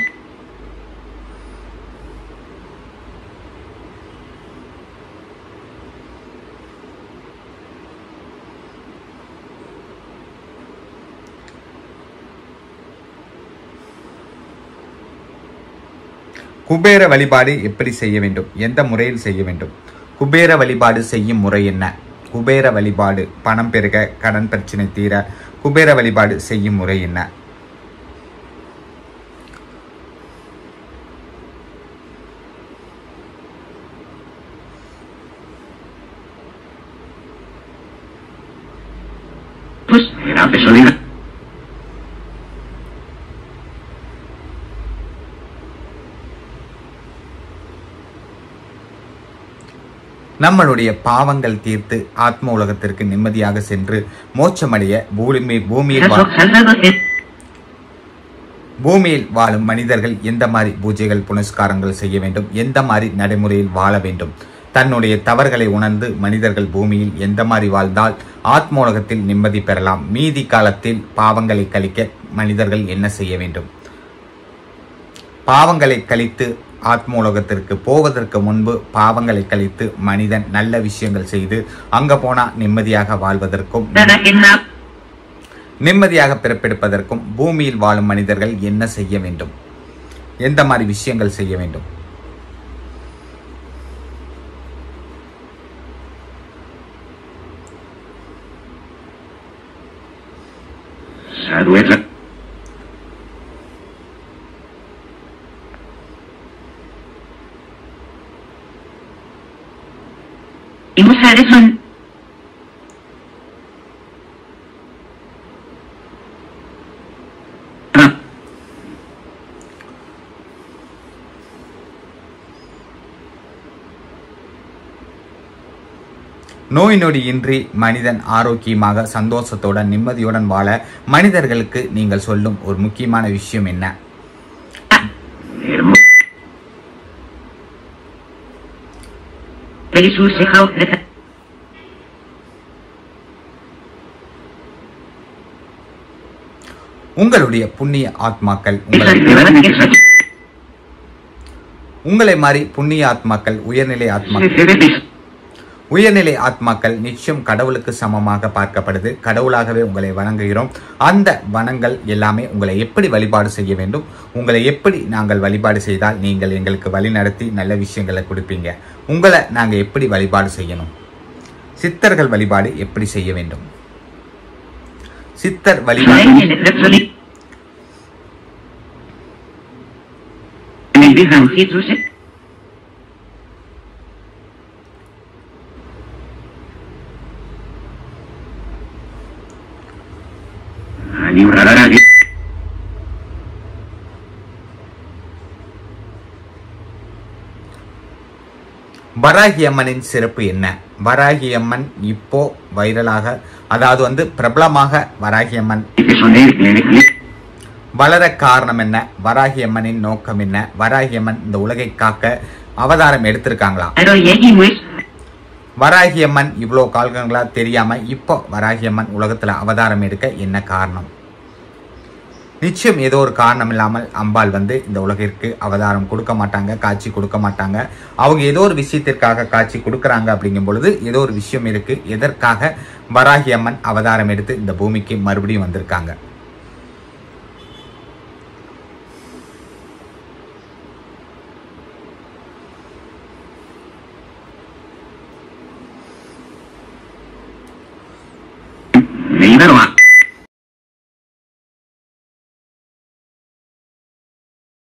Kubera வழிபாடு எப்படி செய்ய வேண்டும் எந்த முறையில் செய்ய வேண்டும் குபேர வழிபாடு செய்யும் முறை என்ன குபேர வழிபாடு பணம் பெருக கடன் பிரச்சனை தீர குபேர வழிபாடு செய்யும் முறை என்ன Pues era casualidad. நம்மளுடைய பாவங்கள் தீர்த்து ஆத்ம உலகத்திற்கு நிம்மதியாக சென்று மோட்சமடைய பூமி பூமியில் Caso வா- Salvador... பூமியில் வாழும் மனிதர்கள் எந்த மாதிரி பூஜைகள் புனஸ்காரங்கள் செய்ய வேண்டும் எந்த மாதிரி நடைமுறையில் வாழ வேண்டும் தன்னுடைய தவறுகளை உணர்ந்து மனிதர்கள் பூமியில் எந்த மாதிரி வாழ்ந்தால் ஆத்ம உலகத்தில் நிம்மதி பெறலாம் மீதி காலத்தில் பாவங்களை கழிக்க மனிதர்கள் என்ன செய்ய வேண்டும் பாவங்களை கழித்து ஆத்ம உலகத்திற்கு போவதற்கு முன்பு பாவங்களை கழித்து மனிதன் நல்ல விஷயங்கள் செய்து அங்க போனா நிம்மதியாக வாழ்வதற்கும் Nada que nada. நிம்மதியாக பிறப்பெடுப்பதற்கும் பூமியில் வாழும் மனிதர்கள் என்ன செய்ய வேண்டும் எந்த மாதிரி விஷயங்கள் செய்ய வேண்டும் Sadueta. Y mujeres son... Ah, நோய் நொடியின்றி மனிதன் ஆரோக்கியமாக சந்தோஷத்துடன் நிம்மதியுடன் வாழ மனிதர்களுக்கு நீங்கள் சொல்லும் ஒரு முக்கியமான விஷயம் என்ன hermoso. Jesús se jao de... உங்களுடைய புண்ணிய ஆத்மாக்கள் Esa உங்களை que van a que உங்களை மாதிரி புண்ணிய ஆத்மாக்கள் உயர்நிலை ஆத்மாக்கள் se debe... உயர்நிலை ஆத்மாக்கள் நிச்சயம் கடவுளுக்கு சமமாக பார்க்கப்படுது கடவுளாகவே உங்களை வணங்குகிறோம் அந்த வனங்கள் எல்லாமே உங்களை எப்படி வழிபாடு செய்ய வேண்டும் உங்களை எப்படி நாங்கள் வழிபாடு செய்தால் நீங்கள் எங்களுக்கு வழி நடத்தி நல்ல விஷயங்களை கொடுப்பீங்க உங்களை நாங்கள் எப்படி வழிபாடு செய்யணும் சித்தர்கள் வழிபாடு எப்படி செய்ய வேண்டும் சித்தர் வழிபாடு En el electroli... En el Birham Jesús... Ani urarara... Varahi அம்மனின் சிறப்பு என்ன வராகி அம்மன் இப்போ வைரலாக அதாவது வந்து பிரபலமாக வராகி அம்மன் Que son él, le dejan... வளர காரணம் என்ன வராகி அம்மனின் நோக்கம் என்ன வராகி அம்மன் இந்த உலகை காக்க அவதாரம் எடுத்திருக்காங்களா Pero y allí pues... Varahi அம்மன் இவ்வளோ காலங்களா தெரியாம இப்போ வராகி அம்மன் உலகத்துல அவதாரம் எடுக்க என்ன காரணம் நிச்சயம் ஏதோ ஒரு காரணம் இல்லாமல் அம்பாள் வந்து இந்த உலகிற்கு அவதாரம் கொடுக்க மாட்டாங்க காட்சி கொடுக்க மாட்டாங்க அவங்க ஏதோ ஒரு விஷயத்திற்காக காட்சி கொடுக்கறாங்க அப்படிங்கும் பொழுது ஏதோ ஒரு விஷயம் இருக்கு எதற்காக வராகி அம்மன் அவதாரம் எடுத்து இந்த பூமிக்கு மறுபடியும் வந்திருக்காங்க Me iba a...